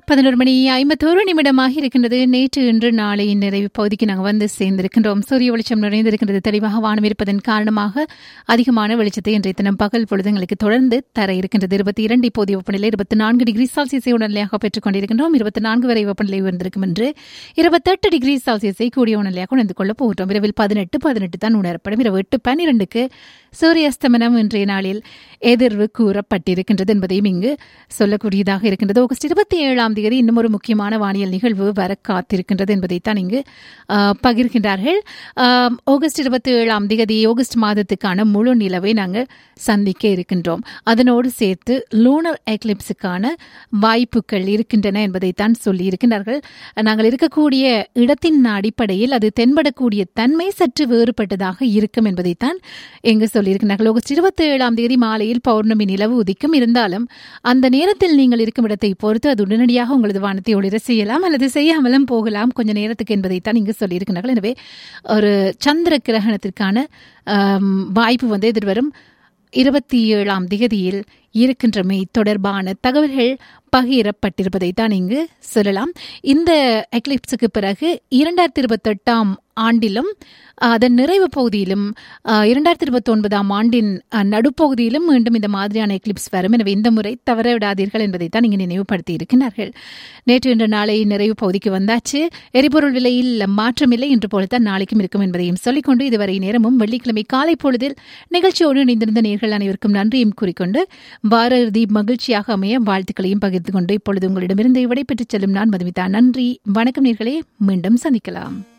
பதினோரு மணி ஐம்பத்தோரு நிமிடமாக இருக்கின்றது நேற்று இன்று நாளை நிறைவு பகுதிக்கு நாங்கள் வந்து சேர்ந்திருக்கின்றோம் சூரிய வெளிச்சம் நிறைந்திருக்கின்றது தெளிவாக வானம் இருப்பதன் காரணமாக அதிகமான வெளிச்சத்தை இன்றைய தினம் பகல் பொழுதுங்களுக்கு தொடர்ந்து தர இருக்கின்றது இருபத்தி இரண்டு இப்போதைய வெப்பநிலை இருபத்தி நான்கு டிகிரி செல்சியஸை உடனடியாக பெற்றுக் கொண்டிருக்கின்றோம் இருபத்தி நான்கு வரை வெப்பநிலை உயர்ந்திருக்கும் என்று இருபத்தெட்டு டிகிரி செல்சியஸை கூடிய உணர்நிலையாக உணர்ந்து கொள்ளப் போகின்றோம் இரவில் பதினெட்டு பதினெட்டு தான் உணரப்படும் இரவு எட்டு பன்னிரண்டுக்கு சூரியஸ்தமனம் இன்றைய நாளில் எதிர்வு கூறப்பட்டிருக்கின்றது என்பதையும் இங்கு சொல்லக்கூடியதாக இருக்கின்றது ஆகஸ்ட் இருபத்தி ஏழாம் தேதி இன்னும் ஒரு முக்கியமான வானியல் நிகழ்வு வர காத்திருக்கின்றது என்பதைத்தான் இங்கு ஆ, பகிர்கின்றார்கள் ஆம், ஆகஸ்ட் இருபத்தி ஏழாம் தேதி ஆகஸ்ட் மாதத்துக்கான முழு நிலவை நாங்கள் சந்திக்க இருக்கின்றோம் அதனோடு சேர்த்து லூனர் எக்லிப்ஸுக்கான வாய்ப்புகள் இருக்கின்றன என்பதைத்தான் சொல்லி இருக்கின்றார்கள் நாங்கள் இருக்கக்கூடிய இடத்தின் அடிப்படையில் அது தென்படக்கூடிய தன்மை சற்று வேறுபட்டதாக இருக்கும் என்பதைத்தான் இங்கு சொல்லியிருக்கிறார்கள் ஆகஸ்ட் இருபத்தி ஏழாம் தேதி மாலையில் பௌர்ணமி நிலவு உதிக்கும் இருந்தாலும் அந்த நேரத்தில் நீங்கள் இருக்கும் இடத்தை பொறுத்து அது உடனடியாக உங்களது வானத்தை ஒளிர செய்யலாம் அல்லது செய்யாமலும் போகலாம் கொஞ்ச நேரத்துக்கு என்பதைத்தான் இங்கு சொல்லியிருக்கிறார்கள் எனவே ஒரு சந்திர கிரகணத்திற்கான ஆம், வாய்ப்பு வந்து எதிர்வரும் இருபத்தி ஏழாம் திகதியில் இருக்கின்றமை தொடர்பான தகவல்கள் பகிரப்பட்டிருப்பதை தான் இங்கு சொல்லலாம் இந்த எக்லிப்ஸுக்கு பிறகு இரண்டாயிரத்தி இருபத்தெட்டாம் ஆண்டிலும் அதன் நிறைவு பகுதியிலும் அஹ், இரண்டாயிரத்தி இருபத்தி ஒன்பதாம் ஆண்டின் அஹ், நடுப்பகுதியிலும் மீண்டும் இந்த மாதிரியான எக்லிப்ஸ் வரும் எனவே இந்த முறை தவற விடாதீர்கள் என்பதைத்தான் இங்கு நினைவுபடுத்தி இருக்கிறார்கள் நேற்று இன்று நாளை நிறைவு பகுதிக்கு வந்தாச்சு எரிபொருள் விலையில் மாற்றமில்லை இன்று போலத்தான் நாளைக்கும் இருக்கும் என்பதையும் சொல்லிக்கொண்டு இதுவரை நேரமும் வெள்ளிக்கிழமை காலை பொழுதில் நிகழ்ச்சியோடு இணைந்திருந்த நேர்கள் அனைவருக்கும் நன்றியும் கூறிக்கொண்டு வார இறுதி மகிழ்ச்சியாக அமைய வாழ்த்துக்களையும் பகிர்ந்து கொண்டு இப்பொழுது உங்களிடமிருந்து விடைபெற்றுச் செல்லும் நான் மதுமிதா நன்றி வணக்கம் நேர்களே மீண்டும் சந்திக்கலாம்